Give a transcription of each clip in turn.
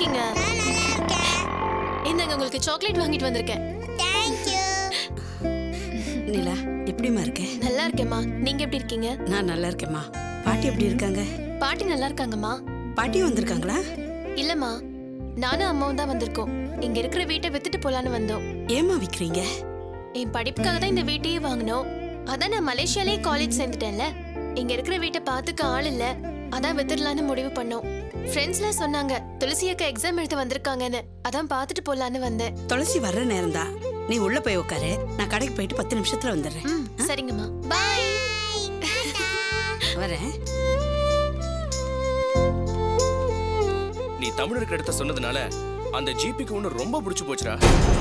இருக்கீங்க நான் நல்லா இருக்கேன் இந்தாங்க உங்களுக்கு சாக்லேட் வாங்கிட்டு வந்திருக்கேன் தேங்க்யூ நிலா எப்படிம்மா இருக்க நல்லா இருக்கேம்மா நீங்க எப்படி இருக்கீங்க நான் நல்லா இருக்கேம்மா பாட்டி எப்படி இருக்காங்க பாட்டி நல்லா இருக்காங்கம்மா பாட்டியும் வந்திருக்காங்களா இல்லம்மா நானும் அம்மாவும் தான் வந்திருக்கோம் இங்க இருக்கிற வீட்டை வித்துட்டு போலான்னு வந்தோம் ஏமா விக்கிறீங்க என் படிப்புக்காக தான் இந்த வீட்டையே வாங்கினோம் அதான் நான் மலேசியாலே காலேஜ் சேர்ந்துட்டேன்ல இங்க இருக்கிற வீட்டை பார்த்துக்க ஆள் இல்ல அதான் வித்துடலான்னு முடிவு பண்ணோம் ஃப்ரெண்ட்ஸ்லாம் சொன்னாங்க துளசி அக்கா எக்ஸாம் எழுத வந்திருக்காங்கன்னு அதான் பார்த்துட்டு போலான்னு வந்தேன் துளசி வர்ற நேரம்தான் நீ உள்ள போய் உட்காரு நான் கடைக்கு போயிட்டு பத்து நிமிஷத்துல வந்துடுறேன் ம் சரிங்கம்மா பாய் வரேன் நீ தமிழ் இருக்கிற இடத்த சொன்னதுனால அந்த ஜிபிக்கு ஒன்று ரொம்ப பிடிச்சு போச்சுடா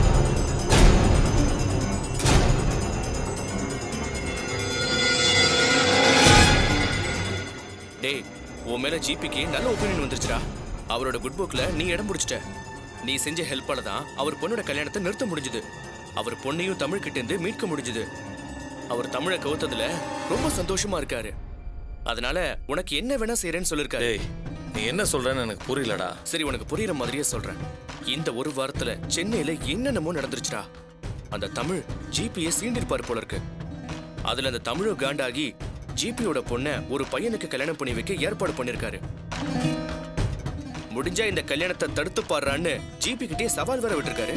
டேய் உன் மேல ஜிபிக்கு நல்ல ஒப்பீனியன் வந்துருச்சுடா அவரோட குட் புக்ல நீ இடம் பிடிச்சிட்ட நீ செஞ்ச ஹெல்ப்பால தான் அவர் பொண்ணோட கல்யாணத்தை நிறுத்த முடிஞ்சது அவர் பொண்ணையும் தமிழ் கிட்ட இருந்து மீட்க முடிஞ்சது அவர் தமிழை கவுத்ததுல ரொம்ப சந்தோஷமா இருக்காரு அதனால உனக்கு என்ன வேணா செய்யறேன்னு சொல்லிருக்காரு டேய் நீ என்ன சொல்றேன்னு எனக்கு புரியலடா சரி உனக்கு புரியுற மாதிரியே சொல்றேன் இந்த ஒரு வாரத்துல சென்னையில என்னென்னமோ நடந்துருச்சுடா அந்த தமிழ் ஜிபியை சீண்டிருப்பாரு போல இருக்கு அதுல அந்த தமிழும் காண்டாகி ஜிபியோட பொண்ண ஒரு பையனுக்கு கல்யாணம் பண்ணி வைக்க ஏற்பாடு பண்ணிருக்காரு முடிஞ்சா இந்த கல்யாணத்தை தடுத்து பாடுறான்னு ஜிபி கிட்டே சவால் வேற விட்டுருக்காரு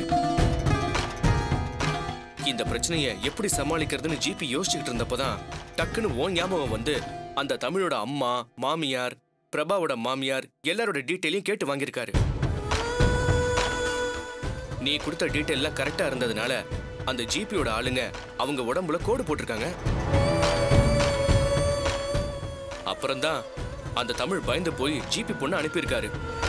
இந்த பிரச்சனையை எப்படி சமாளிக்கிறதுன்னு ஜிபி யோசிச்சுக்கிட்டு இருந்தப்பதான் டக்குன்னு ஓ ஞாபகம் வந்து அந்த தமிழோட அம்மா மாமியார் பிரபாவோட மாமியார் எல்லாரோட டீட்டெயிலையும் கேட்டு வாங்கியிருக்காரு நீ கொடுத்த டீட்டெயில்லாம் கரெக்டா இருந்ததுனால அந்த ஜிபியோட ஆளுங்க அவங்க உடம்புல கோடு போட்டிருக்காங்க அப்புறம்தான் அந்த தமிழ் பயந்து போய் ஜிபி பொண்ணு அனுப்பியிருக்காரு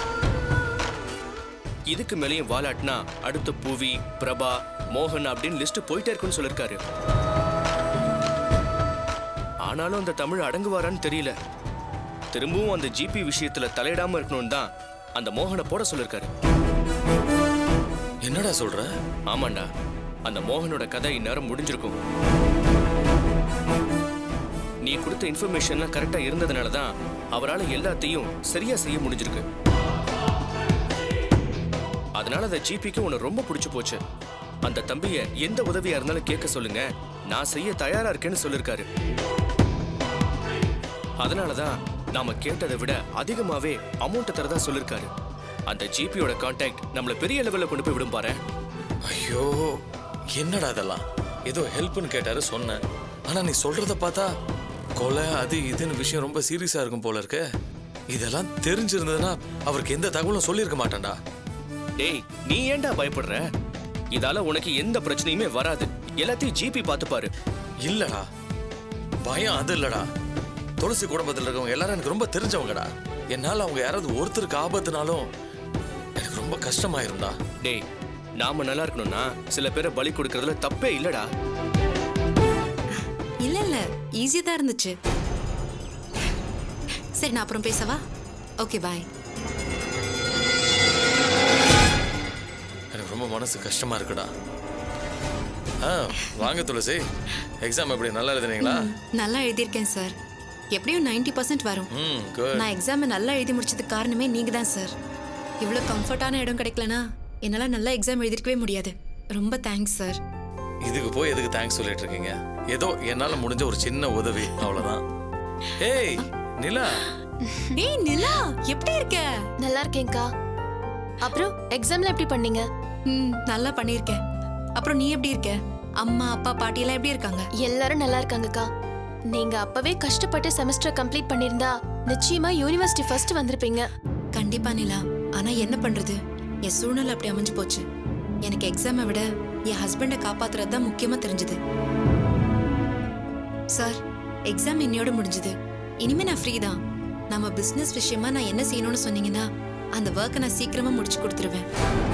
இதுக்கு மேலேயும் வாலாட்டினா அடுத்து பூவி பிரபா மோகன் அப்படின்னு லிஸ்ட் போயிட்டே இருக்குன்னு சொல்லிருக்காரு ஆனாலும் அந்த தமிழ் அடங்குவாரான்னு தெரியல திரும்பவும் அந்த ஜிபி விஷயத்துல தலையிடாம இருக்கணும்னு தான் அந்த மோகனை போட சொல்லிருக்காரு என்னடா சொல்ற ஆமாண்டா அந்த மோகனோட கதை இந்நேரம் முடிஞ்சிருக்கும் நீ கொடுத்த இன்ஃபர்மேஷன்லாம் கரெக்டா இருந்ததுனால தான் அவரால் எல்லாத்தையும் சரியா செய்ய முடிஞ்சிருக்கு அதனால அந்த ஜிபிக்கு உன்னை ரொம்ப பிடிச்சு போச்சு அந்த தம்பிய எந்த உதவியா இருந்தாலும் கேட்க சொல்லுங்க நான் செய்ய தயாரா இருக்கேன்னு சொல்லிருக்காரு அதனாலதான் நாம கேட்டதை விட அதிகமாவே அமௌண்ட் தரதா சொல்லிருக்காரு அந்த ஜிபியோட கான்டாக்ட் நம்மள பெரிய லெவல்ல கொண்டு போய் விடும் பாரு ஐயோ என்னடா அதெல்லாம் ஏதோ ஹெல்ப்னு கேட்டாரு சொன்னேன் ஆனா நீ சொல்றத பார்த்தா கொலை அது இதுன்னு விஷயம் ரொம்ப சீரியஸா இருக்கும் போல இருக்க இதெல்லாம் தெரிஞ்சிருந்ததுன்னா அவருக்கு எந்த தகவலும் சொல்லியிருக்க மாட்டான்டா டேய் நீ ஏன்டா பயப்படுற இதால உனக்கு எந்த பிரச்சனையுமே வராது எல்லாத்தையும் ஜிபி பார்த்துப்பாரு இல்லடா பயம் அது இல்லடா துளசி குடும்பத்தில் இருக்கவங்க எல்லாரும் எனக்கு ரொம்ப தெரிஞ்சவங்கடா என்னால அவங்க யாராவது ஒருத்தருக்கு ஆபத்துனாலும் எனக்கு ரொம்ப கஷ்டமாயிரும்டா டேய் நாம நல்லா இருக்கணும்னா சில பேரை பலி கொடுக்கறதுல தப்பே இல்லடா இல்ல இல்ல ஈஸியா தான் இருந்துச்சு சரி நான் அப்புறம் பேசவா ஓகே பாய் எனக்கு ரொம்ப மனசு கஷ்டமா இருக்குடா ஆ வாங்க துளசி எக்ஸாம் எப்படி நல்லா எழுதுனீங்களா நல்லா எழுதியிருக்கேன் சார் எப்படியும் 90% பர்சன்ட் வரும் ம் குட் நான் எக்ஸாமை நல்லா எழுதி முடிச்சதுக்கு காரணமே நீங்க தான் சார் இவ்வளோ கம்ஃபர்டான இடம் கிடைக்கலனா என்னால் நல்லா எக்ஸாம் எழுதிருக்கவே முடியாது ரொம்ப தேங்க்ஸ் சார் இதுக்கு போய் எதுக்கு தேங்க்ஸ் சொல்லிட்டு இருக்கீங்க ஏதோ என்னால முடிஞ்ச ஒரு சின்ன உதவி அவ்வளவுதான் ஏய் நிலா ஏய் நிலா எப்படி இருக்க நல்லா இருக்கேன்க்கா அப்புறம் எக்ஸாம்ல எப்படி பண்ணீங்க ம் நல்லா பண்ணியிருக்கேன் அப்புறம் நீ எப்படி இருக்க அம்மா அப்பா பாட்டி எல்லாம் எப்படி இருக்காங்க எல்லாரும் நல்லா இருக்காங்கக்கா நீங்க அப்பவே கஷ்டப்பட்டு செமஸ்டர் கம்ப்ளீட் பண்ணிருந்தா நிச்சயமா யூனிவர்சிட்டி ஃபர்ஸ்ட் வந்திருப்பீங்க கண்டிப்பா நிலா ஆனா என்ன பண்றது என் சூழ்நிலை அப்படி அமைஞ்சு போச்சு எனக்கு எக்ஸாமை விட என் ஹஸ்பண்டை காப்பாத்துறது தான் முக்கியமா தெரிஞ்சது சார் எக்ஸாம் இன்னையோட முடிஞ்சது இனிமே நான் ஃப்ரீ தான் நம்ம பிசினஸ் விஷயமா நான் என்ன செய்யணும்னு சொன்னீங்கன்னா அந்த ஒர்க்கை நான் சீக்கிரமா முடிச்சு கொடுத்துருவேன்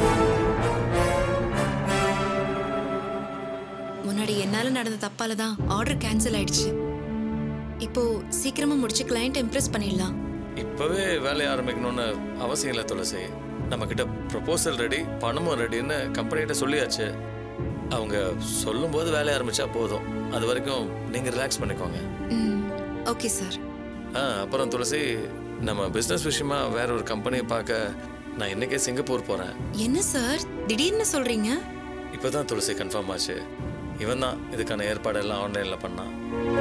முன்னாடி என்னால நடந்த தப்பால தான் ஆர்டர் கேன்சல் ஆயிடுச்சு இப்போ சீக்கிரமா முடிச்சு கிளையண்ட் இம்ப்ரெஸ் பண்ணிடலாம் இப்பவே வேலையை ஆரம்பிக்கணும்னு அவசியம் இல்லை துளசி நம்ம கிட்ட ப்ரொபோசல் ரெடி பணமும் ரெடின்னு கம்பெனிகிட்ட சொல்லியாச்சு அவங்க சொல்லும்போது வேலையை ஆரம்பிச்சா போதும் அது வரைக்கும் நீங்க ரிலாக்ஸ் பண்ணிக்கோங்க ம் ஓகே சார் ஆ அப்புறம் துளசி நம்ம பிஸ்னஸ் விஷயமா வேற ஒரு கம்பெனியை பார்க்க நான் இன்னைக்கே சிங்கப்பூர் போறேன் என்ன சார் திடீர்னு சொல்றீங்க இப்பதான் துளசி கன்ஃபார்ம் ஆச்சு இவன் தான் இதுக்கான ஏற்பாடெல்லாம் ஆன்லைன்ல பண்ணான்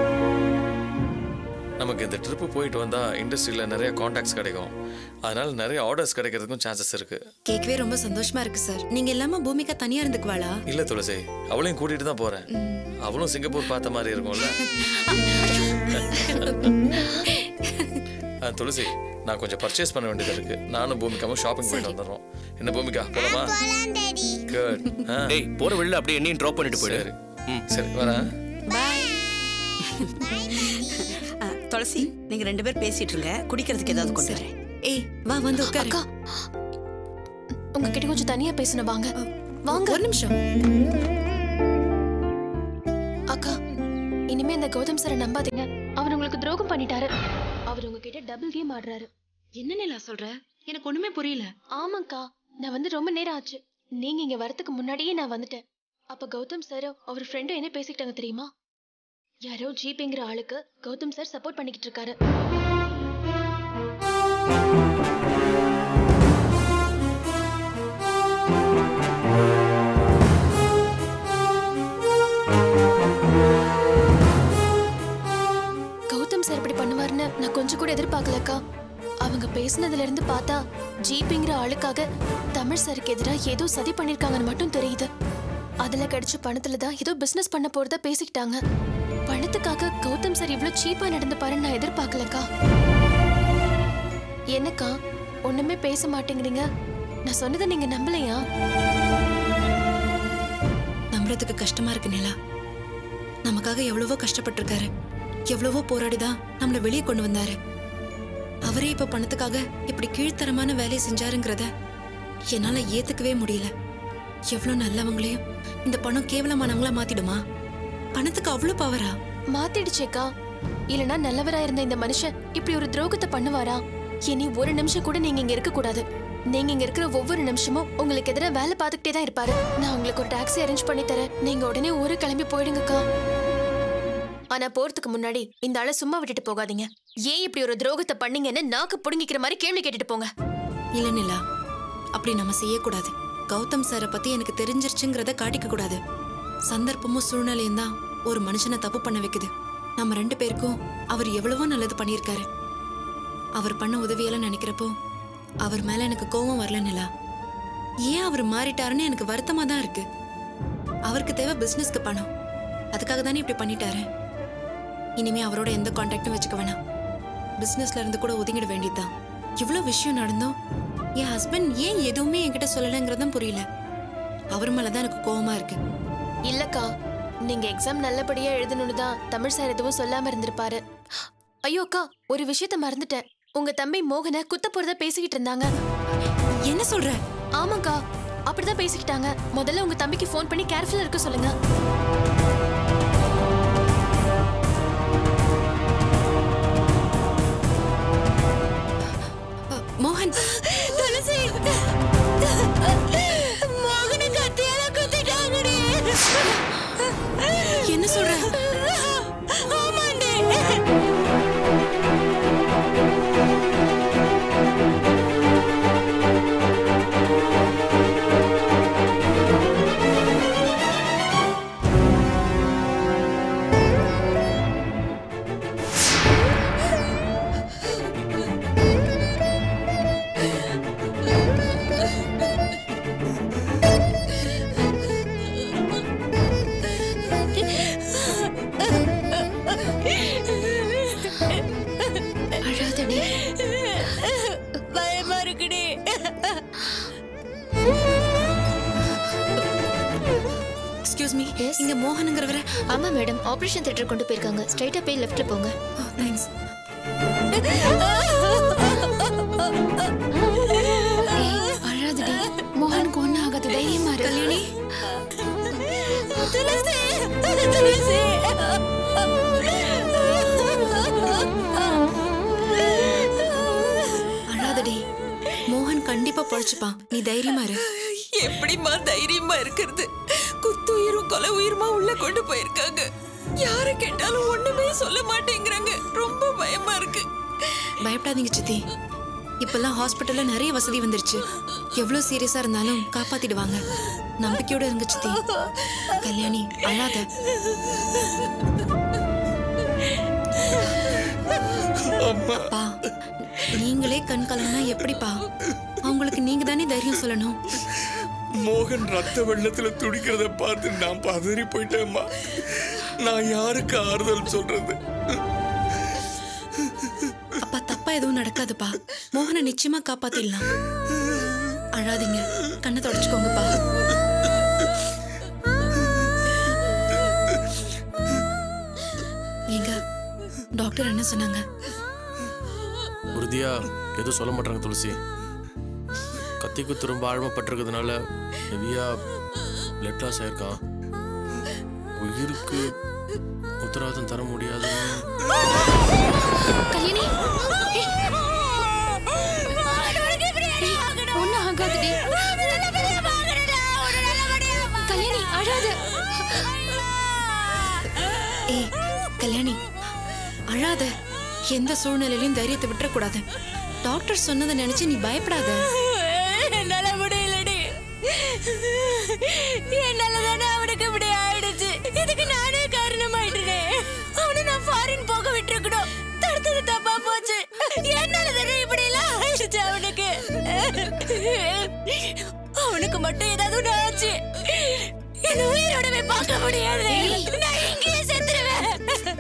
நமக்கு இந்த ட்ரிப்பு போயிட்டு வந்தா இண்டஸ்ட்ரியில நிறைய காண்டாக்ட்ஸ் கிடைக்கும் அதனால நிறைய ஆர்டர்ஸ் கிடைக்கிறதுக்கும் சான்சஸ் இருக்கு கேட்கவே ரொம்ப சந்தோஷமா இருக்கு சார் நீங்க எல்லாமே பூமிகா தனியா இருந்துக்குவாளா இல்ல துளசி அவளையும் கூட்டிட்டு தான் போறேன் அவளும் சிங்கப்பூர் பார்த்த மாதிரி இருக்கும்ல ஆ, துளசி நான் கொஞ்சம் பர்ச்சேஸ் பண்ண வேண்டியது இருக்கு நானும் பூமிகாவும் ஷாப்பிங் போயிட்டு வந்துடுறோம் என்ன பூமிகா போலாமா போலாம் டாடி குட் டேய் போற வழியில அப்படியே என்னையும் ட்ராப் பண்ணிட்டு போயிடு சரி ம் சரி வரேன் பாய் ஆ, துளசி நீங்க ரெண்டு பேர் பேசிட்டு இருங்க குடிக்கிறதுக்கு ஏதாவது கொண்டு வரேன் ஏய் வா வந்து உட்காரு அக்கா உங்ககிட்ட கொஞ்சம் தனியா பேசணும் வாங்க வாங்க ஒரு நிமிஷம் அக்கா இனிமே இந்த கௌதம் சாரை நம்பாதீங்க அவர் உங்களுக்கு துரோகம் பண்ணிட்டாரு அவர் உங்ககிட்ட டபுள் கேம் ஆடுறாரு என்ன நிலா சொல்ற எனக்கு ஒண்ணுமே புரியல ஆமாக்கா நான் வந்து ரொம்ப நேரம் ஆச்சு நீங்க இங்க வரதுக்கு முன்னாடியே நான் வந்துட்டேன் அப்ப கௌதம் சார் அவர் ஃப்ரெண்டும் என்ன பேசிக்கிட்டாங்க தெரியுமா யாரோ ஜிபிங்கிற ஆளுக்கு கௌதம் சார் சப்போர்ட் பண்ணிக்கிட்டு இருக்காரு கௌதம் சார் இப்படி பண்ணுவாருன்னு நான் கொஞ்சம் கூட எதிர்பார்க்கலக்கா அவங்க பேசுனதுல இருந்து பார்த்தா ஜிபிங்கிற ஆளுக்காக தமிழ் சாருக்கு எதிராக ஏதோ சதி பண்ணிருக்காங்கன்னு மட்டும் தெரியுது அதுல கிடைச்ச பணத்துல தான் ஏதோ பிசினஸ் பண்ண போறதா பேசிக்கிட்டாங்க பணத்துக்காக கௌதம் சார் இவ்ளோ சீப்பா நடந்துப்பாருன்னு நான் எதிர்பார்க்கலக்கா என்னக்கா ஒண்ணுமே பேச மாட்டேங்கிறீங்க நான் சொன்னதை நீங்க நம்பலையா நம்புறதுக்கு கஷ்டமா இருக்கு நிலா நமக்காக எவ்வளவோ கஷ்டப்பட்டிருக்காரு எவ்வளவோ போராடிதான் நம்மள வெளியே கொண்டு வந்தாரு அவரே இப்ப பணத்துக்காக இப்படி கீழ்த்தரமான வேலையை செஞ்சாருங்கிறத என்னால ஏத்துக்கவே முடியல எவ்வளவு நல்லவங்களையும் இந்த பணம் கேவலமானவங்களா மாத்திடுமா பணத்துக்கு அவ்வளவு பவரா மாத்திடுச்சேக்கா இல்லனா நல்லவரா இருந்த இந்த மனுஷன் இப்படி ஒரு துரோகத்தை பண்ணுவாரா இனி ஒரு நிமிஷம் கூட நீங்க இங்க இருக்க கூடாது நீங்க இங்க இருக்கிற ஒவ்வொரு நிமிஷமும் உங்களுக்கு எதிராக வேலை பார்த்துக்கிட்டே தான் இருப்பாரு நான் உங்களுக்கு ஒரு டாக்ஸி அரேஞ்ச் பண்ணி தரேன் நீங்க உடனே ஊரு கிளம்பி போயிடுங்கக்கா ஆனா போறதுக்கு முன்னாடி இந்த ஆளை சும்மா விட்டுட்டு போகாதீங்க ஏன் இப்படி ஒரு துரோகத்தை பண்ணீங்கன்னு நாக்கு புடுங்கிக்கிற மாதிரி கேள்வி கேட்டுட்டு போங்க இல்ல நிலா அப்படி நம்ம செய்யக்கூடாது கௌதம் சாரை பத்தி எனக்கு தெரிஞ்சிருச்சுங்கிறத காட்டிக்க கூடாது சந்தர்ப்பமும் சூழ்நிலையும் தான் ஒரு மனுஷனை தப்பு பண்ண வைக்குது நம்ம ரெண்டு பேருக்கும் அவர் எவ்வளவோ நல்லது பண்ணியிருக்காரு அவர் பண்ண உதவியெல்லாம் நினைக்கிறப்போ அவர் மேல எனக்கு கோபம் வரல நிலா ஏன் அவர் மாறிட்டாருன்னு எனக்கு வருத்தமா தான் இருக்கு அவருக்கு தேவை பிசினஸ்க்கு பணம் அதுக்காக தானே இப்படி பண்ணிட்டாரு இனிமே அவரோட எந்த கான்டாக்டும் வச்சுக்க வேணாம் பிசினஸ்ல இருந்து கூட ஒதுங்கிட வேண்டியதுதான் இவ்வளோ விஷயம் நடந்தோம் என் ஹஸ்பண்ட் ஏன் எதுவுமே என்கிட்ட சொல்லலைங்கிறதும் புரியல அவர் மேல தான் எனக்கு கோவமா இருக்கு இல்லக்கா நீங்க எக்ஸாம் நல்லபடியா எழுதணும்னு தான் தமிழ் சார் எதுவும் சொல்லாம இருந்திருப்பாரு ஐயோ அக்கா ஒரு விஷயத்த மறந்துட்டேன் உங்க தம்பி மோகனை குத்த போறதா பேசிக்கிட்டு இருந்தாங்க என்ன சொல்ற ஆமாக்கா அப்படிதான் பேசிக்கிட்டாங்க முதல்ல உங்க தம்பிக்கு ஃபோன் பண்ணி கேர்ஃபுல்லா இருக்க சொல்லுங்க அ, மோகன் துளசி மோகன கத்தியால குத்திட்டாங்கடி என்ன சொல்ற ஆமாண்டி அழாதடி பயமா இருக்குடி எக்ஸ்கியூஸ் மீ இங்க மோகனுங்கிறவர ஆமா மேடம் ஆபரேஷன் தியேட்டர் கொண்டு போயிருக்காங்க ஸ்ட்ரைட்டா போய் லெஃப்ட்ல போங்க தேங்க்ஸ் அழாதடி மோகனுக்கு ஒண்ணு ஆகாது தைரியமா இரு கல்யாணி துளசி துளசி அழாதடி மோகன் கண்டிப்பா பொழைச்சுப்பான் நீ தைரியமா இரு எப்படிம்மா தைரியமா இருக்கிறது குத்துயிரும் கொலை உயிருமா உள்ள கொண்டு போயிருக்காங்க யாரை கேட்டாலும் ஒண்ணுமே சொல்ல மாட்டேங்கிறாங்க ரொம்ப பயமா இருக்கு பயப்படாதீங்க சித்தி இப்பெல்லாம் ஹாஸ்பிட்டல்ல நிறைய வசதி வந்துருச்சு எவ்வளவு சீரியஸா இருந்தாலும் காப்பாத்திடுவாங்க நம்பிக்கையோட இருங்க சித்தி கல்யாணி அழாத அப்பா நீங்களே கண் கலங்கினா எப்படிப்பா அவங்களுக்கு நீங்க தானே தைரியம் சொல்லணும் மோகன் ரத்த வெள்ளத்துல துடிக்கிறத பார்த்து நான் பதறி போயிட்டேம்மா நான் யாருக்கு ஆறுதல் சொல்றது அப்பா தப்பா எதுவும் நடக்காதுப்பா மோகனை நிச்சயமா காப்பாத்திடலாம் அழாதீங்க கண்ணை தொடச்சுக்கோங்கப்பா ஏங்க டாக்டர் என்ன சொன்னாங்க உறுதியா எதுவும் சொல்ல மாட்டாங்க துளசி கத்தி குத்து ரொம்ப ஆழமா பட்டிருக்கிறதுனால ஹெவியா பிளட் லாஸ் ஆயிருக்கான் உயிருக்கு உத்தரவாதம் தர முடியாதுன்னு கல்யாணி ஒன்னும் ஆகாதுடி கல்யாணி அழாத ஏய் கல்யாணி அழாத எந்த சூழ்நிலையிலும் தைரியத்தை விட்டுறக்கூடாது டாக்டர் சொன்னதை நினைச்சு நீ பயப்படாத என்னால முடியலடி என்னால தானே அவனுக்கு இப்படி ஆயிடுச்சு இதுக்கு நானே காரணமாயிட்டேனே அவனை நான் ஃபாரின் போக விட்டுருக்கணும் தடுத்தது தப்பா போச்சு என்னால தானே இப்படி எல்லாம் ஆயிடுச்சு அவனுக்கு அவனுக்கு மட்டும் ஏதாவது ஒண்ணு ஆச்சு என்ன உயிரோடவே பார்க்க முடியாது நான் இங்கேயே செத்துருவேன்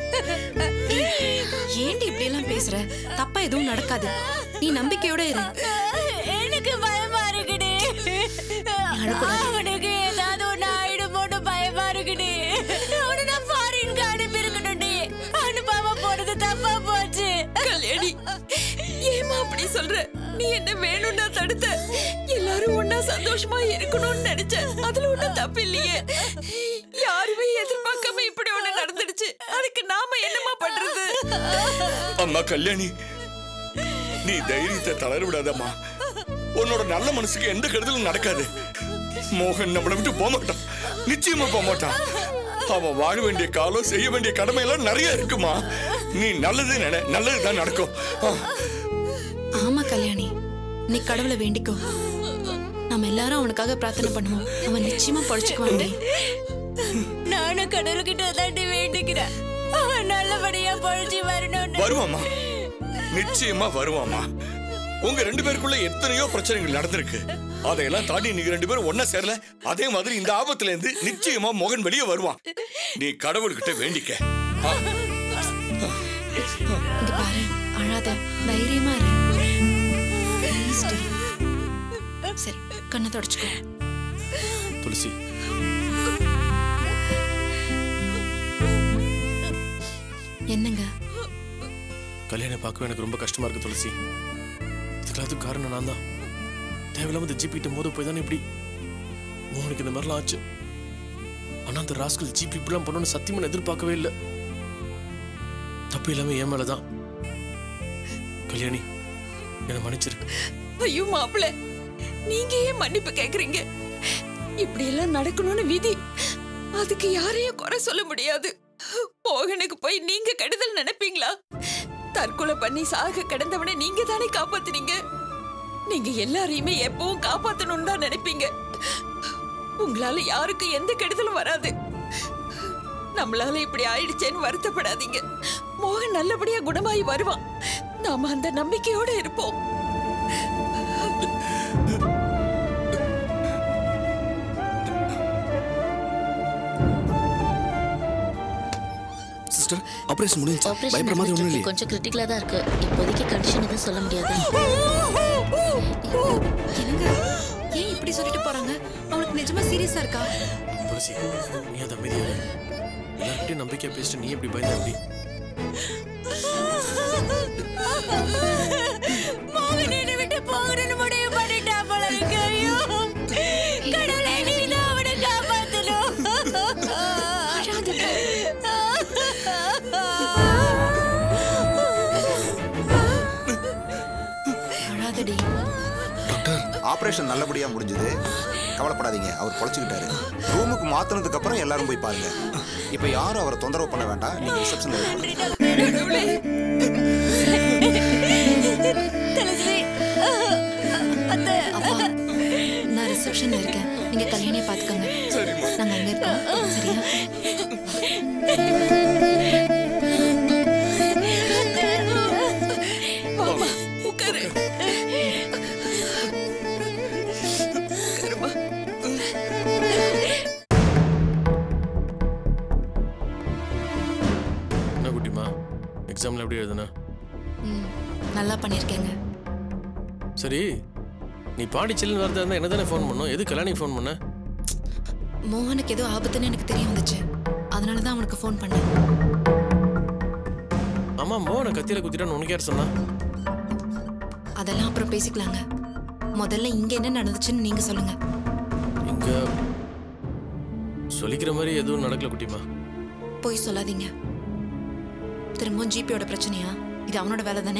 ஏண்டி இப்படி எல்லாம் பேசுற தப்பா எதுவும் நடக்காது நீ நம்பிக்கையோட இரு எனக்கு பயமா இருக்குடி அவனுக்கு ஏதாவது ஒண்ணு ஆயிடுமோன்னு பயமா இருக்குடி அவனை நான் ஃபாரின்க்கு அனுப்பி இருக்கணும்டி அனுப்பாம போனது தப்பா போச்சு கல்யாணி ஏமா அப்படி சொல்ற நீ என்ன வேணும்னா தடுத்த எல்லாரும் ஒன்னா சந்தோஷமா இருக்கணும்னு நினைச்ச அதுல ஒண்ணும் தப்பு இல்லையே யாருமே எதிர்பார்க்காம இப்படி ஒண்ணு நடந்துடுச்சு அதுக்கு நாம என்னமா பண்றது அம்மா கல்யாணி நீ தைரியத்தை தளர விடாதம்மா உன்னோட நல்ல மனசுக்கு எந்த கெடுதலும் நடக்காது மோகன் நம்மளை விட்டு போக மாட்டான் நிச்சயமா போக மாட்டான் அவன் வாழ வேண்டிய காலம் செய்ய வேண்டிய கடமை எல்லாம் நிறைய இருக்குமா நீ நல்லது நினை நல்லதுதான் நடக்கும் ஆ. ஆமா கல்யாணி நீ கடவுளை வேண்டிக்கோ நம்ம எல்லாரும் அவனுக்காக பிரார்த்தனை பண்ணுவோம் அவன் நிச்சயமா பொழைச்சுக்குவான்டி நானும் கடவுள்கிட்ட தாண்டி வேண்டிக்கிறேன் அவன் நல்லபடியா பொழிச்சு வரணும்னு வருவாமா நிச்சயமா வருவாமா உங்க ரெண்டு பேருக்குள்ள எத்தனையோ பிரச்சனைகள் நடந்திருக்கு அதையெல்லாம் தாண்டி நீங்க ரெண்டு பேரும் ஒன்னா சேரல அதே மாதிரி இந்த ஆபத்துல இருந்து நிச்சயமா மோகன் வெளியே வருவான் நீ கடவுள்கிட்ட வேண்டிக்க ஆ. இங்க பாரு அழாத தைரியமா இரு Please டி. சரி கண்ணை தொடச்சுக்கோ துளசி என்னங்க கல்யாணம் பார்க்கவே எனக்கு ரொம்ப கஷ்டமா இருக்கு துளசி இதுக்கெல்லாத்துக்கும் காரணம் நான் தான் தேவையில்லாம இந்த ஜிபிட்ட மோத போய் தானே இப்படி மோகனுக்கு இந்த மாதிரிலாம் ஆச்சு ஆனா அந்த ராஸ்கல் ஜிபி இப்படிலாம் பண்ணணும்னு சத்தியமா நான் எதிர்பார்க்கவே இல்லை தப்பு இல்லாம என் மேலதான் கல்யாணி என்னை மன்னிச்சிரு ஐயோ மாப்பிள நீங்க ஏன் மன்னிப்பு கேக்குறீங்க இப்படி எல்லாம் நடக்கணும்னு விதி அதுக்கு யாரையும் குறை சொல்ல முடியாது மோகனுக்கு போய் நீங்க கெடுதல் நினைப்பீங்களா தற்கொலை பண்ணி சாக கிடந்தவனை நீங்க தானே காப்பாத்துனீங்க நீங்க எல்லாரையுமே எப்பவும் காப்பாத்தணும்னு தான் நினைப்பீங்க உங்களால யாருக்கும் எந்த கெடுதலும் வராது நம்மளால இப்படி ஆயிடுச்சேன்னு வருத்தப்படாதீங்க மோகன் நல்லபடியா குணமாயி வருவான் நாம அந்த நம்பிக்கையோட இருப்போம் சிஸ்டர் ஆபரேஷன் முடிஞ்சு ஆபரேஷன் பயப்படுற மாதிரி ஒன்றும் நடந்துட்டு இல்லையே இருக்கு. கொஞ்சம் கிரிட்டிக்கலா தான் இருக்கு இப்போதைக்கு கண்டிஷன் எதுவும் சொல்ல முடியாது என்னங்க ஏன் இப்படி சொல்லிட்டு போறாங்க அவனுக்கு நிஜமா சீரியஸா இருக்கா துளசி நீ அதை அமைதியா இரு. எல்லார்கிட்டயும் நம்பிக்கையா பேசிட்டு நீ எப்படி பயந்த எப்படி மோகன் என்னை விட்டு போகணும்னு முடிவு பண்ணிட்டா போல இருக்கு ஐயோ கடவுளே நீதான் அவனை காப்பாத்தணும் அழாதடி டாக்டர் ஆபரேஷன் நல்லபடியா முடிஞ்சது கவலைப்படாதீங்க அவர் பொழைச்சுக்கிட்டாரு ரூமுக்கு மாத்தினதுக்கு அப்புறம் எல்லாரும் போய் பாருங்க இப்போ யாரும் அவரை தொந்தரவு பண்ண வேண்டாம் நீங்க ரிசப்ஷன்ல துளசி ரிசப்ஷன்ல இருக்கேன் நீங்க கல்யாணியை பாத்துக்கோங்க சரிம்மா நாங்க அங்க இருக்கோம் சரியா வாமா உட்காரு உட்காருமா. என்ன குட்டிமா எக்ஸாம்ல எப்படி எழுதுன ம் நல்லா பண்ணிருக்கேங்க சரி நீ பாடி சில்லுன்னு வரதா இருந்தா என்ன தானே ஃபோன் பண்ணும் எது கல்யாணிக்கு ஃபோன் பண்ண மோகனுக்கு ஏதோ ஆபத்துன்னு எனக்கு தெரிய வந்துச்சு அதனால தான் அவனுக்கு ஃபோன் பண்ணேன் ஆமா மோகனை கத்தியில குத்திட்டான்னு உனக்கு யார் சொன்னா அதெல்லாம் அப்புறம் பேசிக்கலாங்க முதல்ல இங்க என்ன நடந்துச்சுன்னு நீங்க சொல்லுங்க இங்க சொல்லிக்கிற மாதிரி எதுவும் நடக்கல குட்டிமா போய் சொல்லாதீங்க திரும்பவும் ஜிபியோட பிரச்சனையா இது அவனோட வேலை தானே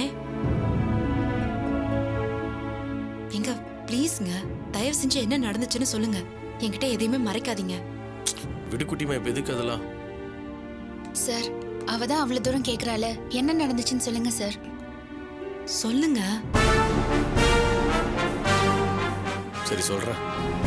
எங்க ப்ளீஸ்ங்க தயவு செஞ்சு என்ன நடந்துச்சுன்னு சொல்லுங்க என்கிட்ட எதையுமே மறைக்காதீங்க விடு குட்டிமா இப்ப எதுக்கு அதெல்லாம் சார் அவ தான் அவ்வளவு தூரம் கேக்குறாள என்ன நடந்துச்சுன்னு சொல்லுங்க சார் சொல்லுங்க சரி சொல்றேன்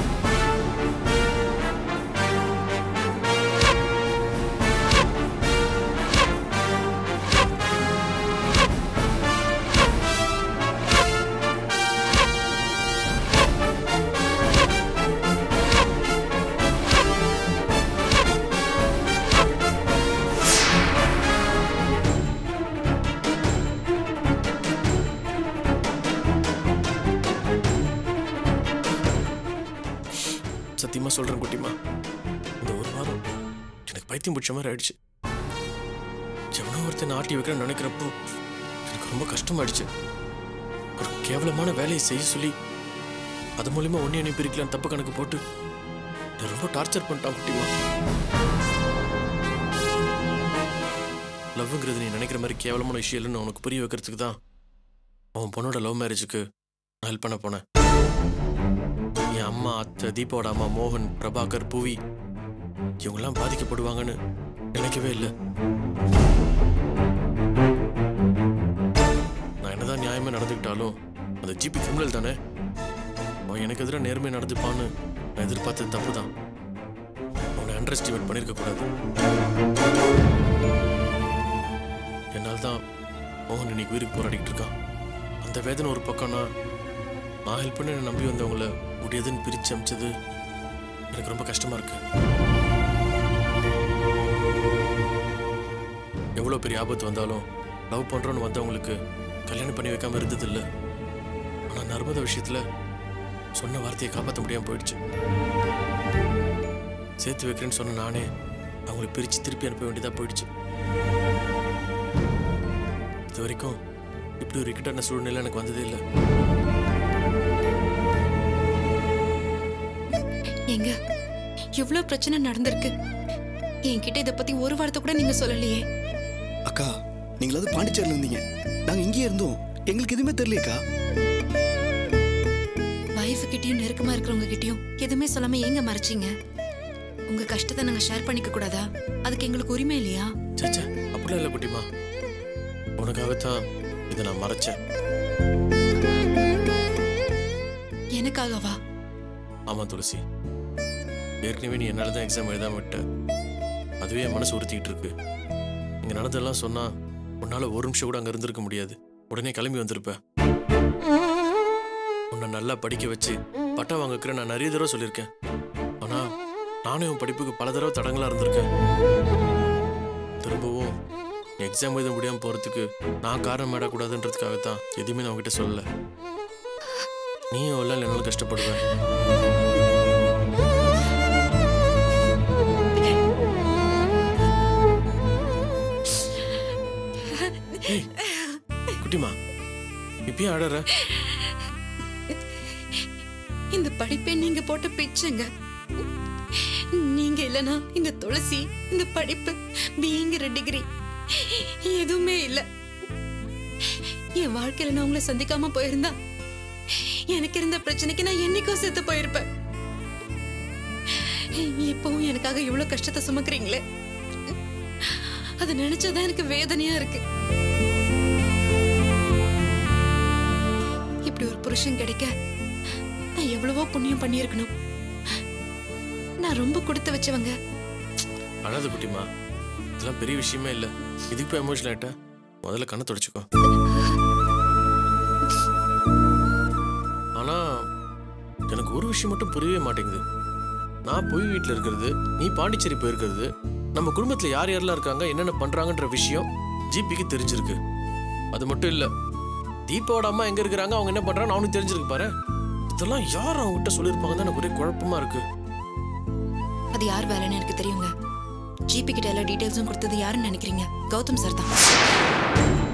சத்தியமா சொல்றேன் குட்டிமா இந்த ஒரு வாரம் எனக்கு பைத்தியம் பிடிச்ச மாதிரி ஆயிடுச்சு எவனோ ஒருத்தன் ஆட்டி வைக்கிறேன்னு நினைக்கிறப்போ எனக்கு ரொம்ப கஷ்டமாயிடுச்சு ஒரு கேவலமான வேலையை செய்ய சொல்லி அது மூலியமா ஒன்னே என்னை பிரிக்கலான்னு தப்பு கணக்கு போட்டு என்னை ரொம்ப டார்ச்சர் பண்ணிட்டான் குட்டிமா லவ்ங்கிறது நீ நினைக்கிற மாதிரி கேவலமான விஷயம் இல்லைன்னு உனக்கு புரிய வைக்கிறதுக்கு தான் அவன் பொண்ணோட லவ் மேரேஜுக்கு நான் ஹெல்ப் பண்ண போனேன் என் அம்மா அத்தை தீபாவோட அம்மா மோகன் பிரபாகர் புவி இவங்கெல்லாம் பாதிக்கப்படுவாங்கன்னு நினைக்கவே இல்லை நான் என்னதான் நியாயமா நடந்துக்கிட்டாலும் அந்த ஜிபி கிரிமினல் தானே அவன் எனக்கு எதிராக நேர்மையாக நடந்துப்பான்னு நான் எதிர்பார்த்தது தப்பு தான் அவனை அண்டர் எஸ்டிமேட் பண்ணியிருக்க கூடாது என்னால் தான் மோகன் இன்னைக்கு உயிருக்கு போராடிக்கிட்டு இருக்கான் அந்த வேதனை ஒரு பக்கம்னா நான் ஹெல்ப் பண்ணி என்னை நம்பி வந்தவங்கள முடியாதுன்னு பிரிச்சு அமிச்சது எனக்கு ரொம்ப கஷ்டமா இருக்கு எவ்வளோ பெரிய ஆபத்து வந்தாலும் லவ் பண்றோன்னு வந்தவங்களுக்கு கல்யாணம் பண்ணி வைக்காம இருந்தது இல்லை ஆனால் நர்மத விஷயத்துல சொன்ன வார்த்தையை காப்பாற்ற முடியாம போயிடுச்சு சேர்த்து வைக்கிறேன்னு சொன்ன நானே அவங்களை பிரிச்சு திருப்பி அனுப்ப வேண்டியதா போயிடுச்சு இது வரைக்கும் இப்படி ஒரு இக்கட்டான சூழ்நிலை எனக்கு வந்ததே இல்லை எங்க எவ்வளவு பிரச்சனை நடந்திருக்கு என்கிட்ட இத பத்தி ஒரு வார்த்தை கூட நீங்க சொல்லலையே அக்கா நீங்களாவது பாண்டிச்சேரியில் இருந்தீங்க நாங்க இங்கேயே இருந்தோம் எங்களுக்கு எதுவுமே தெரியலையக்கா வைஃப் கிட்டயும் நெருக்கமா இருக்கிறவங்க கிட்டயும் எதுவுமே சொல்லாம ஏங்க மறைச்சீங்க உங்க கஷ்டத்தை நாங்க ஷேர் பண்ணிக்க கூடாதா அதுக்கு எங்களுக்கு உரிமை இல்லையா சச்சா அப்படிலாம் இல்லை குட்டிமா உனக்காகத்தான் இதை நான் மறைச்சேன் எனக்காகவா ஆமா துளசி ஏற்கனவே நீ என்னால தான் எக்ஸாம் எழுதாம விட்ட அதுவே என் மனசு உறுத்திக்கிட்டு இருக்கு இங்க நடந்ததெல்லாம் சொன்னா உன்னால ஒரு நிமிஷம் கூட அங்க இருந்திருக்க முடியாது உடனே கிளம்பி வந்திருப்ப உன்னை நல்லா படிக்க வச்சு பட்டா வாங்கக்கிற நான் நிறைய தடவை சொல்லியிருக்கேன் ஆனா நானும் உன் படிப்புக்கு பல தடவை தடங்களா இருந்திருக்கேன் திரும்பவும் நீ எக்ஸாம் எழுத முடியாம போறதுக்கு நான் காரணம் மேடக்கூடாதுன்றதுக்காகத்தான் எதுவுமே நான் உன்கிட்ட சொல்லல நீயும் எல்லாம் என்னாலும் கஷ்டப்படுவேன் ஏய், குட்டிமா இப்பயும் அழற இந்த படிப்பே நீங்க போட்ட பிச்சைங்க நீங்க இல்லனா இந்த துளசி இந்த படிப்பு பிங்கிற டிகிரி எதுவுமே இல்ல என் வாழ்க்கையில நான் உங்களை சந்திக்காம போயிருந்தா எனக்கு இருந்த பிரச்சனைக்கு நான் என்னைக்கோ செத்து போயிருப்பேன் இப்பவும் எனக்காக இவ்வளவு கஷ்டத்தை சுமக்குறீங்களே அதை நினைச்சாதான் எனக்கு வேதனையா இருக்கு இப்படி ஒரு புருஷன் கிடைக்க நான் எவ்வளவோ புண்ணியம் பண்ணியிருக்கணும் நான் ரொம்ப கொடுத்து வச்சவங்க அழாத குட்டிமா இதெல்லாம் பெரிய விஷயமே இல்லை இதுக்கு போய் எமோஷனல் ஆயிட்டா முதல்ல கண்ணை தொடச்சிக்கோ ஆனா எனக்கு ஒரு விஷயம் மட்டும் புரியவே மாட்டேங்குது நான் போய் வீட்டில் இருக்கிறது நீ பாண்டிச்சேரி போயிருக்கிறது நம்ம குடும்பத்தில் யார் யாரெல்லாம் இருக்காங்க என்னென்ன பண்றாங்கன்ற விஷயம் ஜிபிக்கு தெரிஞ்சிருக்கு அது மட்டும் இல்லை தீபாவோட அம்மா எங்க இருக்கிறாங்க அவங்க என்ன பண்றாங்கன்னு அவனுக்கு தெரிஞ்சிருக்கு பாரு இதெல்லாம் யார் அவங்ககிட்ட சொல்லியிருப்பாங்கன்னு எனக்கு ஒரே குழப்பமா இருக்கு அது யார் வேலைன்னு எனக்கு தெரியுங்க ஜிபி கிட்ட எல்லா டீடைல்ஸும் கொடுத்தது யாருன்னு நினைக்கிறீங்க கௌதம் சார் தான்